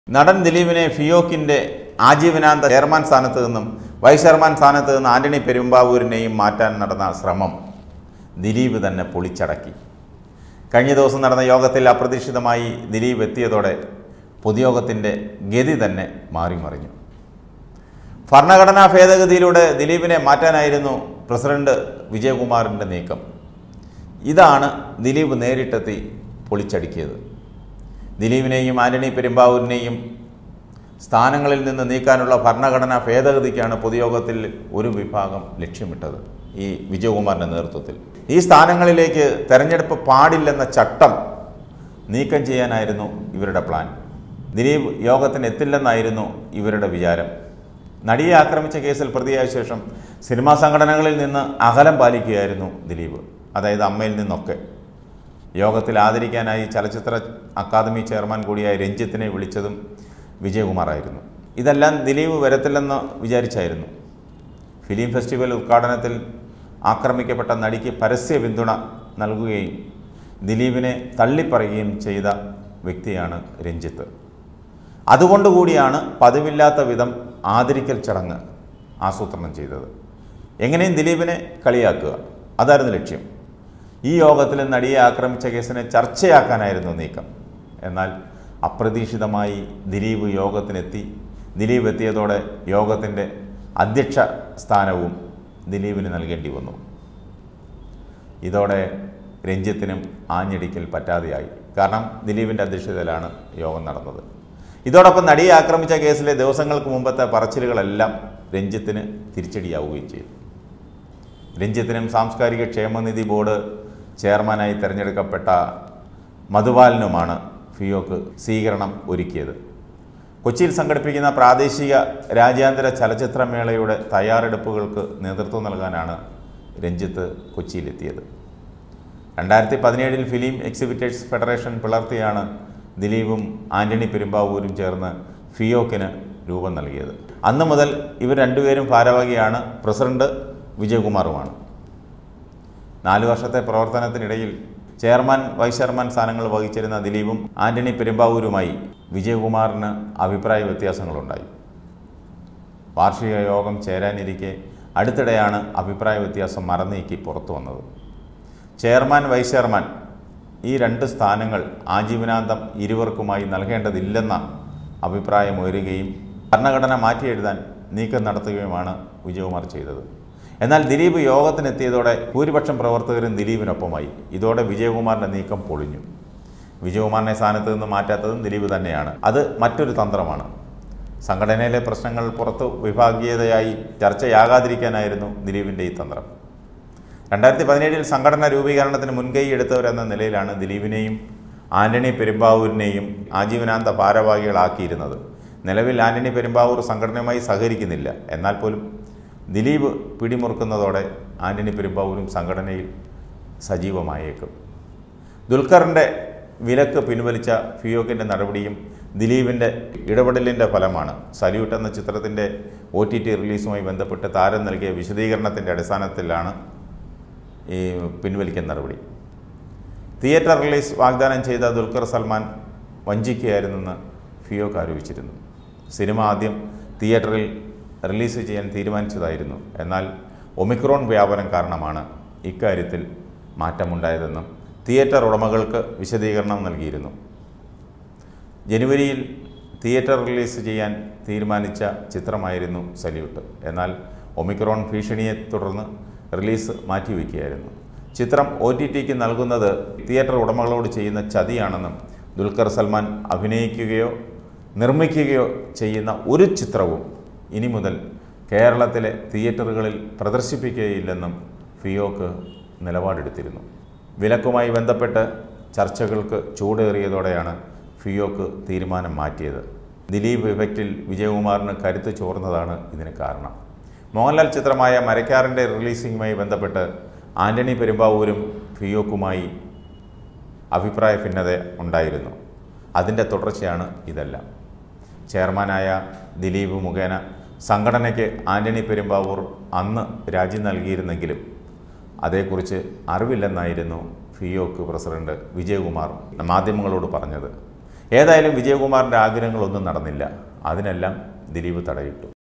നടൻ ദിലീപിനെ ഫിയോക്കിൻ്റെ ആജീവനാന്ത ചെയർമാൻ സ്ഥാനത്ത് നിന്നും വൈസ് ചെയർമാൻ സ്ഥാനത്ത് നിന്ന് ആന്റണി പെരുമ്പാവൂരിനെയും മാറ്റാൻ നടന്ന ശ്രമം ദിലീപ് തന്നെ പൊളിച്ചടക്കി കഴിഞ്ഞ ദിവസം നടന്ന യോഗത്തിൽ അപ്രതീക്ഷിതമായി ദിലീപ് എത്തിയതോടെ പൊതുയോഗത്തിൻ്റെ ഗതി തന്നെ മാറിമറിഞ്ഞു ഭരണഘടനാ ഭേദഗതിയിലൂടെ ദിലീപിനെ മാറ്റാനായിരുന്നു പ്രസിഡന്റ് വിജയകുമാറിൻ്റെ നീക്കം ഇതാണ് ദിലീപ് നേരിട്ടെത്തി പൊളിച്ചടുക്കിയത് ദിലീപിനെയും ആന്റണി പെരുമ്പാവൂരിനെയും സ്ഥാനങ്ങളിൽ നിന്ന് നീക്കാനുള്ള ഭരണഘടനാ ഭേദഗതിക്കാണ് പൊതുയോഗത്തിൽ ഒരു വിഭാഗം ലക്ഷ്യമിട്ടത് ഈ വിജയകുമാറിൻ്റെ നേതൃത്വത്തിൽ ഈ സ്ഥാനങ്ങളിലേക്ക് തെരഞ്ഞെടുപ്പ് പാടില്ലെന്ന ചട്ടം നീക്കം ചെയ്യാനായിരുന്നു ഇവരുടെ പ്ലാൻ ദിലീപ് യോഗത്തിന് എത്തില്ലെന്നായിരുന്നു ഇവരുടെ വിചാരം നടിയെ ആക്രമിച്ച കേസിൽ പ്രതിയായ ശേഷം സിനിമാ സംഘടനകളിൽ നിന്ന് അകലം പാലിക്കുകയായിരുന്നു ദിലീപ് അതായത് അമ്മയിൽ നിന്നൊക്കെ യോഗത്തിൽ ആദരിക്കാനായി ചലച്ചിത്ര അക്കാദമി ചെയർമാൻ കൂടിയായ രഞ്ജിത്തിനെ വിളിച്ചതും വിജയകുമാറായിരുന്നു ഇതെല്ലാം ദിലീപ് വരത്തില്ലെന്ന് വിചാരിച്ചായിരുന്നു ഫിലിം ഫെസ്റ്റിവൽ ഉദ്ഘാടനത്തിൽ ആക്രമിക്കപ്പെട്ട നടിക്ക് പരസ്യ പിന്തുണ നൽകുകയും ദിലീപിനെ തള്ളിപ്പറയുകയും ചെയ്ത വ്യക്തിയാണ് രഞ്ജിത്ത് അതുകൊണ്ടുകൂടിയാണ് പതിവില്ലാത്ത വിധം ആദരിക്കൽ ചടങ്ങ് ആസൂത്രണം ചെയ്തത് എങ്ങനെയും ദിലീപിനെ കളിയാക്കുക അതായിരുന്നു ലക്ഷ്യം ഈ യോഗത്തിൽ നടിയെ ആക്രമിച്ച കേസിനെ ചർച്ചയാക്കാനായിരുന്നു നീക്കം എന്നാൽ അപ്രതീക്ഷിതമായി ദിലീപ് യോഗത്തിനെത്തി ദിലീപ് എത്തിയതോടെ യോഗത്തിൻ്റെ അധ്യക്ഷ സ്ഥാനവും ദിലീപിന് നൽകേണ്ടി വന്നു ഇതോടെ രഞ്ജിത്തിനും ആഞ്ഞടിക്കൽ പറ്റാതെയായി കാരണം ദിലീപിൻ്റെ അധ്യക്ഷതയിലാണ് യോഗം നടന്നത് ഇതോടൊപ്പം നടിയെ ആക്രമിച്ച കേസിലെ ദിവസങ്ങൾക്ക് മുമ്പത്തെ പറച്ചിലുകളെല്ലാം രഞ്ജിത്തിന് തിരിച്ചടിയാവുകയും ചെയ്തു രഞ്ജിത്തിനും സാംസ്കാരിക ക്ഷേമനിധി ബോർഡ് ചെയർമാനായി തിരഞ്ഞെടുക്കപ്പെട്ട മധുപാലിനുമാണ് ഫിയോക്ക് സ്വീകരണം ഒരുക്കിയത് കൊച്ചിയിൽ സംഘടിപ്പിക്കുന്ന പ്രാദേശിക രാജ്യാന്തര ചലച്ചിത്രമേളയുടെ തയ്യാറെടുപ്പുകൾക്ക് നേതൃത്വം നൽകാനാണ് രഞ്ജിത്ത് കൊച്ചിയിലെത്തിയത് രണ്ടായിരത്തി പതിനേഴിൽ ഫിലിം എക്സിബിറ്റേഴ്സ് ഫെഡറേഷൻ പിളർത്തിയാണ് ദിലീപും ആന്റണി പെരുമ്പാവൂരും ചേർന്ന് ഫിയോക്കിന് രൂപം നൽകിയത് അന്ന് മുതൽ ഇവർ രണ്ടുപേരും ഭാരവാഹിയാണ് പ്രസിഡന്റ് വിജയകുമാറുമാണ് നാല് വർഷത്തെ പ്രവർത്തനത്തിനിടയിൽ ചെയർമാൻ വൈസ് ചെയർമാൻ സ്ഥാനങ്ങൾ വഹിച്ചിരുന്ന ദിലീപും ആന്റണി പെരുമ്പാവൂരുമായി വിജയകുമാറിന് അഭിപ്രായ വ്യത്യാസങ്ങളുണ്ടായി വാർഷിക യോഗം ചേരാനിരിക്കെ അടുത്തിടെയാണ് അഭിപ്രായ വ്യത്യാസം മറന്നീക്കി പുറത്തു വന്നത് ചെയർമാൻ വൈസ് ചെയർമാൻ ഈ രണ്ട് സ്ഥാനങ്ങൾ ആജീവനാന്തം ഇരുവർക്കുമായി നൽകേണ്ടതില്ലെന്ന അഭിപ്രായം ഉയരുകയും ഭരണഘടന മാറ്റിയെഴുതാൻ നീക്കം നടത്തുകയുമാണ് വിജയകുമാർ ചെയ്തത് എന്നാൽ ദിലീപ് യോഗത്തിനെത്തിയതോടെ ഭൂരിപക്ഷം പ്രവർത്തകരും ദിലീപിനൊപ്പമായി ഇതോടെ വിജയകുമാറിൻ്റെ നീക്കം പൊളിഞ്ഞു വിജയകുമാറിനെ സ്ഥാനത്ത് നിന്ന് മാറ്റാത്തതും ദിലീപ് തന്നെയാണ് അത് മറ്റൊരു തന്ത്രമാണ് സംഘടനയിലെ പ്രശ്നങ്ങൾ പുറത്തു വിഭാഗീയതയായി ചർച്ചയാകാതിരിക്കാനായിരുന്നു ദിലീപിൻ്റെ ഈ തന്ത്രം രണ്ടായിരത്തി പതിനേഴിൽ സംഘടന രൂപീകരണത്തിന് മുൻകൈ എടുത്തവരെന്ന നിലയിലാണ് ദിലീപിനെയും ആന്റണി പെരുമ്പാവൂരിനെയും ആജീവനാന്ത ഭാരവാഹികളാക്കിയിരുന്നത് നിലവിൽ ആന്റണി പെരുമ്പാവൂർ സംഘടനയുമായി സഹകരിക്കുന്നില്ല എന്നാൽ പോലും ദിലീപ് പിടിമുറുക്കുന്നതോടെ ആന്റണി പെരുമ്പാവൂരും സംഘടനയിൽ സജീവമായേക്കും ദുൽഖറിൻ്റെ വിലക്ക് പിൻവലിച്ച ഫിയോക്കിൻ്റെ നടപടിയും ദിലീപിൻ്റെ ഇടപെടലിൻ്റെ ഫലമാണ് സല്യൂട്ട് എന്ന ചിത്രത്തിൻ്റെ ഒ ടി ടി റിലീസുമായി ബന്ധപ്പെട്ട് താരം നൽകിയ വിശദീകരണത്തിൻ്റെ അടിസ്ഥാനത്തിലാണ് ഈ പിൻവലിക്കുന്ന നടപടി തിയേറ്റർ റിലീസ് വാഗ്ദാനം ചെയ്ത ദുൽഖർ സൽമാൻ വഞ്ചിക്കുകയായിരുന്നെന്ന് ഫിയോക്ക് ആരോപിച്ചിരുന്നു സിനിമ ആദ്യം തിയേറ്ററിൽ റിലീസ് ചെയ്യാൻ തീരുമാനിച്ചതായിരുന്നു എന്നാൽ ഒമിക്രോൺ വ്യാപനം കാരണമാണ് ഇക്കാര്യത്തിൽ മാറ്റമുണ്ടായതെന്നും തിയേറ്റർ ഉടമകൾക്ക് വിശദീകരണം നൽകിയിരുന്നു ജനുവരിയിൽ തിയേറ്റർ റിലീസ് ചെയ്യാൻ തീരുമാനിച്ച ചിത്രമായിരുന്നു സല്യൂട്ട് എന്നാൽ ഒമിക്രോൺ ഭീഷണിയെ തുടർന്ന് റിലീസ് മാറ്റിവെക്കുകയായിരുന്നു ചിത്രം ഒ ടി ടിക്ക് നൽകുന്നത് തിയേറ്റർ ഉടമകളോട് ചെയ്യുന്ന ചതിയാണെന്നും ദുൽഖർ സൽമാൻ അഭിനയിക്കുകയോ നിർമ്മിക്കുകയോ ചെയ്യുന്ന ഒരു ചിത്രവും ഇനി മുതൽ കേരളത്തിലെ തിയേറ്ററുകളിൽ പ്രദർശിപ്പിക്കുകയില്ലെന്നും ഫിയോക്ക് നിലപാടെടുത്തിരുന്നു വിലക്കുമായി ബന്ധപ്പെട്ട് ചർച്ചകൾക്ക് ചൂടേറിയതോടെയാണ് ഫിയോക്ക് തീരുമാനം മാറ്റിയത് ദിലീപ് ഇഫക്റ്റിൽ വിജയകുമാറിന് കരുത്ത് ചോർന്നതാണ് ഇതിന് കാരണം മോഹൻലാൽ ചിത്രമായ മരക്കാറിൻ്റെ റിലീസിങ്ങുമായി ബന്ധപ്പെട്ട് ആന്റണി പെരുമ്പാവൂരും ഫിയോക്കുമായി അഭിപ്രായ ഭിന്നത ഉണ്ടായിരുന്നു അതിൻ്റെ തുടർച്ചയാണ് ഇതെല്ലാം ചെയർമാനായ ദിലീപ് മുഖേന സംഘടനയ്ക്ക് ആന്റണി പെരുമ്പാവൂർ അന്ന് രാജ്യം നൽകിയിരുന്നെങ്കിലും അതേക്കുറിച്ച് അറിവില്ലെന്നായിരുന്നു ഫിയോക്ക് പ്രസിഡന്റ് വിജയകുമാർ മാധ്യമങ്ങളോട് പറഞ്ഞത് ഏതായാലും വിജയകുമാറിൻ്റെ ആഗ്രഹങ്ങളൊന്നും നടന്നില്ല അതിനെല്ലാം ദിലീപ് തടയിട്ടു